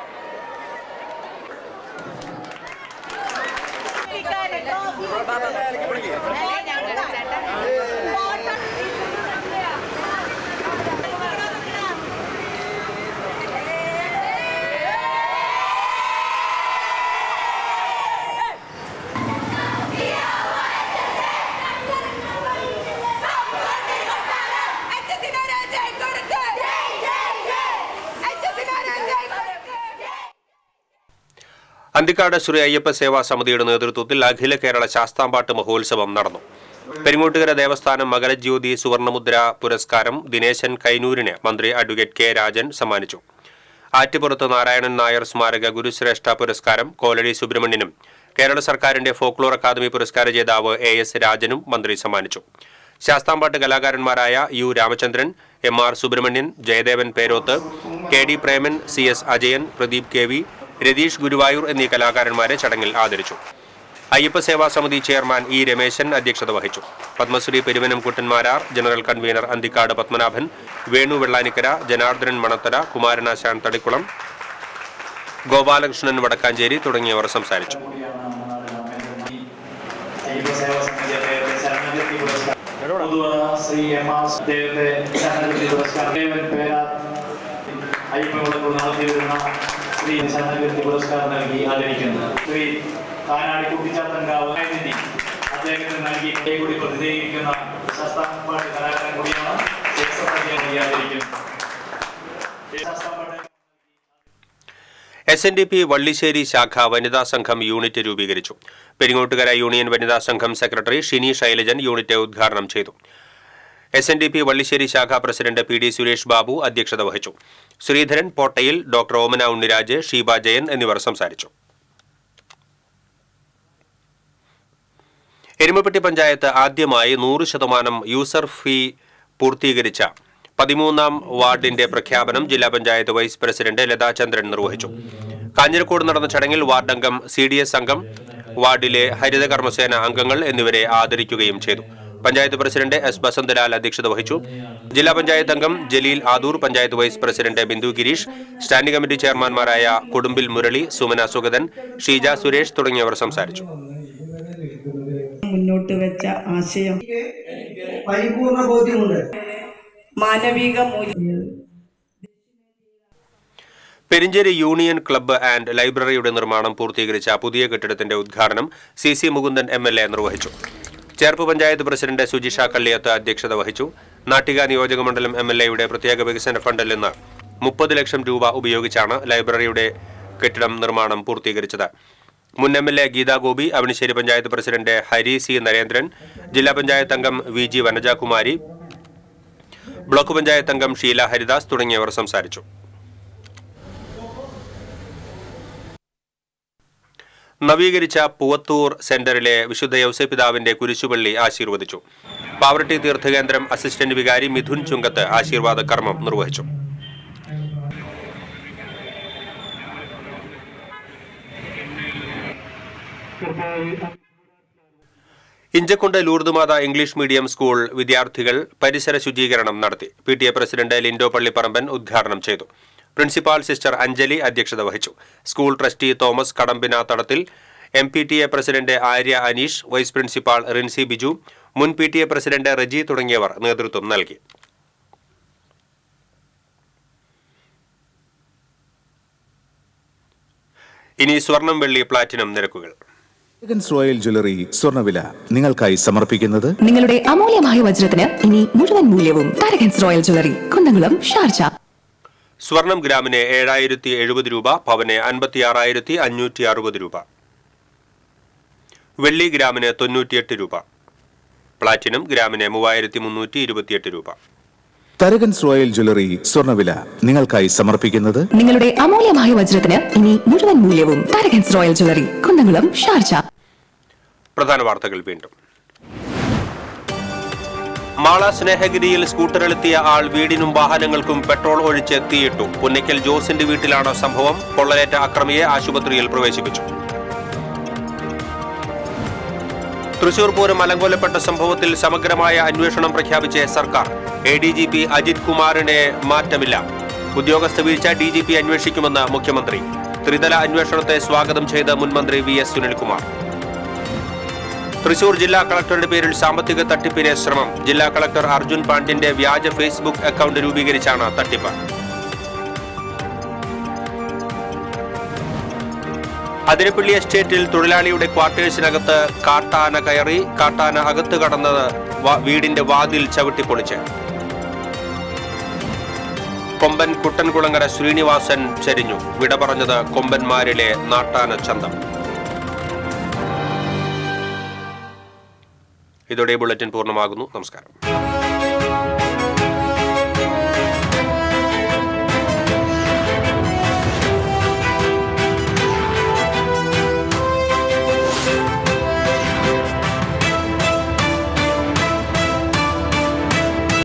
അന്തിക്കാട് ശ്രീ അയ്യപ്പ സേവാ സമിതിയുടെ നേതൃത്വത്തിൽ അഖില കേരള ശാസ്താംപാട്ട് മഹോത്സവം നടന്നു പെരിങ്ങോട്ടുകര ദേവസ്ഥാനം മകരജ്യോതി സുവർണമുദ്ര പുരസ്കാരം ദിനേശൻ കൈനൂരിന് മന്ത്രി അഡ്വക്കേറ്റ് കെ രാജൻ സമ്മാനിച്ചു ആറ്റുപുറത്ത് നാരായണൻ നായർ സ്മാരക ഗുരുശ്രേഷ്ഠ പുരസ്കാരം കോലടി സുബ്രഹ്മണ്യനും കേരള സർക്കാരിന്റെ ഫോക്ലോർ അക്കാദമി പുരസ്കാര ജേതാവ് എ എസ് രാജനും മന്ത്രി സമ്മാനിച്ചു ശാസ്താംപാട്ട് കലാകാരന്മാരായ U Ramachandran M R Subramanian Jayadevan Peroth K D Preman C S Ajayan Pradeep K V Ratheesh Guruvayur എന്നീ കലാകാരന്മാരെ ചടങ്ങിൽ ആദരിച്ചു അയ്യപ്പ സേവാ സമിതി ചെയർമാൻ ഇ രമേശൻ അധ്യക്ഷത വഹിച്ചു പത്മശ്രീ പെരുവനം കുട്ടന്മാരാർ ജനറൽ കൺവീനർ അന്തിക്കാട് പത്മനാഭൻ വേണു വെള്ളാനിക്കര ജനാർദ്ദനൻ മണത്തല കുമാരനാശാൻ തടിക്കുളം ഗോപാലകൃഷ്ണൻ വടക്കാഞ്ചേരി തുടങ്ങിയവർ സംസാരിച്ചു പൊതുവക ശ്രീ എം ആർ ദേവന്റെ ശരണഗതി പുരസ്കാരം ദേവൻ പേരാ അയ്യപ്പനോട് നടത്തി വരുന്ന ശ്രീ ശരണഗതി പുരസ്കാരം നൽകി ആദരിക്കുന്നു ശ്രീ കാനാടി കുട്ടിച്ചാത്തൻകാവ് നിധി അദ്ദേഹത്തിന് നൽകി കൂടി പ്രതിനിധീകരിക്കുന്ന ശാസ്താംപാട്ട് കലാകാരൻ കൂടിയാണ് ശേഷപ്പതിയെ നൽകി ആദരിക്കുന്നു ശാസ്താംപാട്ട് S N D P Vallissery ശാഖ വനിതാ സംഘം യൂണിറ്റ് രൂപീകരിച്ചു പെരിങ്ങോട്ടുകര യൂണിയൻ വനിതാ സംഘം സെക്രട്ടറി ഷിനി ശൈലജൻ യൂണിറ്റ് ഉദ്ഘാടനം ചെയ്തു S N D P Vallissery ശാഖ president P D Suresh Babu അധ്യക്ഷത വഹിച്ചു ശ്രീധരൻ പോട്ടയിൽ ഡോക്ടർ ഓമന ഉണ്ണിരാജ് ഷീബ ജയൻ എന്നിവർ സംസാരിച്ചു എരുമപ്പെട്ടി പഞ്ചായത്ത് ആദ്യമായി നൂറ് ശതമാനം യൂസർ ഫീ പൂർത്തീകരിച്ച പതിമൂന്നാം വാർഡിന്റെ പ്രഖ്യാപനം ജില്ലാ പഞ്ചായത്ത് വൈസ് പ്രസിഡന്റ് ലതാചന്ദ്രൻ നിർവഹിച്ചു കാഞ്ഞിരക്കോട് നടന്ന ചടങ്ങിൽ വാർഡ് അംഗം സി ഡി എസ് അംഗം വാർഡിലെ ഹരിത കർമ്മസേന അംഗങ്ങൾ എന്നിവരെ ആദരിക്കുകയും ചെയ്തു പഞ്ചായത്ത് പ്രസിഡന്റ് എസ് ബസന്തലാൽ അധ്യക്ഷത വഹിച്ചു ജില്ലാ പഞ്ചായത്ത് അംഗം Jaleel Adoor panchayat vice president Bindu Gireesh standing committee ചെയർമാൻമാരായ കൊടുമ്പിൽ മുരളി സുമന സുഗതൻ ഷീജ സുരേഷ് തുടങ്ങിയവർ സംസാരിച്ചു മുന്നോട്ട് വെച്ച ആശയം പരിപൂർണ ബോധ്യമുണ്ട് മാനവിക മൂല്യം പെരിഞ്ചേരി യൂണിയൻ ക്ലബ്ബ് ആൻഡ് ലൈബ്രറിയുടെ നിർമ്മാണം പൂർത്തീകരിച്ച പുതിയ കെട്ടിടത്തിന്റെ ഉദ്ഘാടനം C C Mukundan M L A നിർവഹിച്ചു ചേർപ്പ് പഞ്ചായത്ത് പ്രസിഡന്റ് സുജിഷ കള്ളിയത്ത് അധ്യക്ഷത വഹിച്ചു നാട്ടിക നിയോജകമണ്ഡലം എം എൽ എയുടെ പ്രത്യേക വികസന ഫണ്ടിൽ നിന്ന് മുപ്പത് ലക്ഷം രൂപ ഉപയോഗിച്ചാണ് ലൈബ്രറിയുടെ കെട്ടിടം നിർമ്മാണം പൂർത്തീകരിച്ചത് മുൻ M L A Geetha Gopi Avanissery panchayat president Hari C Narendran ജില്ലാ പഞ്ചായത്ത് അംഗം V G Vanajakumari block panchayat അംഗം ഷീല ഹരിദാസ് തുടങ്ങിയവർ സംസാരിച്ചു നവീകരിച്ച പൂവത്തൂർ സെന്ററിലെ വിശുദ്ധ യൗസപിതാവിന്റെ കുരിശുപള്ളി ആശീർവദിച്ചു പാവറട്ടി തീർത്ഥകേന്ദ്രം അസിസ്റ്റന്റ് വികാരി മിഥുൻ ചുങ്കത്ത് ആശീർവാദ കർമ്മം നിർവഹിച്ചു Inchakundu Lourdumatha English medium school വിദ്യാർത്ഥികൾ പരിസര ശുചീകരണം നടത്തി P T A president Lindo Pallipparamban ഉദ്ഘാടനം ചെയ്തു പ്രിൻസിപ്പാൾ സിസ്റ്റർ അഞ്ജലി അധ്യക്ഷത വഹിച്ചു school trustee Thomas Kadambina Thadathil M P T A president Arya Aneesh vice principal Rincy Biju മുൻ P T A president Reji തുടങ്ങിയവർ നേതൃത്വം നൽകി ഇനി സ്വർണം വെള്ളി പ്ലാറ്റിനം നിരക്കുകൾ എലഗൻസ് റോയൽ ജ്വല്ലറി സ്വർണ്ണവില നിങ്ങൾക്കായി സമർപ്പിക്കുന്നത് നിങ്ങളുടെ അമൂല്യമായ വജ്രത്തിന് ഇനി മുഴുവൻ മൂല്യവും Tharakans royal jewellery Kunnamkulam Sharjah സ്വർണം ഗ്രാമിന് ഏഴായിരത്തി എഴുപത് രൂപ പവന് അൻപത്തി ആറായിരത്തി അഞ്ഞൂറ്റി അറുപത് രൂപ വെള്ളി ഗ്രാമിന് തൊണ്ണൂറ്റിയെട്ട് രൂപ പ്ലാറ്റിനം ഗ്രാമിന് മൂവായിരത്തി മുന്നൂറ്റി ഇരുപത്തിയെട്ട് രൂപ തരകൻസ് റോയൽ ജ്വല്ലറി സ്വർണ്ണവില നിങ്ങൾക്കായി സമർപ്പിക്കുന്നത് നിങ്ങളുടെ അമൂല്യമായ വജ്രത്തിന് ഇനി മുഴുവൻ മൂല്യവും Tharakans royal jewellery Kunnamkulam Sharjah പ്രധാന വാർത്തകൾ വീണ്ടും മാള സ്നേഹഗിരിയിൽ സ്കൂട്ടറിലെത്തിയ ആൾ വീടിനും വാഹനങ്ങൾക്കും പെട്രോൾ ഒഴിച്ച് തീയിട്ടു പുന്നയ്ക്കൽ ജോസിന്റെ വീട്ടിലാണ് സംഭവം പൊള്ളലേറ്റ അക്രമിയെ ആശുപത്രിയിൽ പ്രവേശിപ്പിച്ചു തൃശൂർ പൂരം അലങ്കോലപ്പെട്ട സംഭവത്തിൽ സമഗ്രമായ അന്വേഷണം പ്രഖ്യാപിച്ച സർക്കാർ A D G P Ajith കുമാറിനെ മാറ്റമില്ല ഉദ്യോഗസ്ഥ വീഴ്ച ഡി ജി പി അന്വേഷിക്കുമെന്ന് മുഖ്യമന്ത്രി ത്രിതല അന്വേഷണത്തെ സ്വാഗതം ചെയ്ത മുൻമന്ത്രി വി എസ് സുനിൽകുമാർ തൃശൂർ ജില്ലാ കളക്ടറുടെ പേരിൽ സാമ്പത്തിക തട്ടിപ്പിന് ശ്രമം ജില്ലാ കളക്ടർ അർജുൻ പാണ്ഡ്യന്റെ വ്യാജ ഫേസ്ബുക്ക് അക്കൗണ്ട് രൂപീകരിച്ചാണ് തട്ടിപ്പ് അതിരപ്പള്ളി എസ്റ്റേറ്റിൽ തൊഴിലാളിയുടെ ക്വാർട്ടേഴ്സിനകത്ത് കാട്ടാന കയറി കാട്ടാന അകത്ത് കടന്നത് വ- വീടിന്റെ വാതിൽ ചവിട്ടിപ്പൊളിച്ച് കൊമ്പൻ കുട്ടൻകുളങ്ങര ശ്രീനിവാസൻ ചരിഞ്ഞു വിട പറഞ്ഞത് കൊമ്പന്മാരിലെ നാട്ടാന ചന്തം ഇതോടെ ബുള്ളറ്റിൻ പൂർണ്ണമാകുന്നു നമസ്കാരം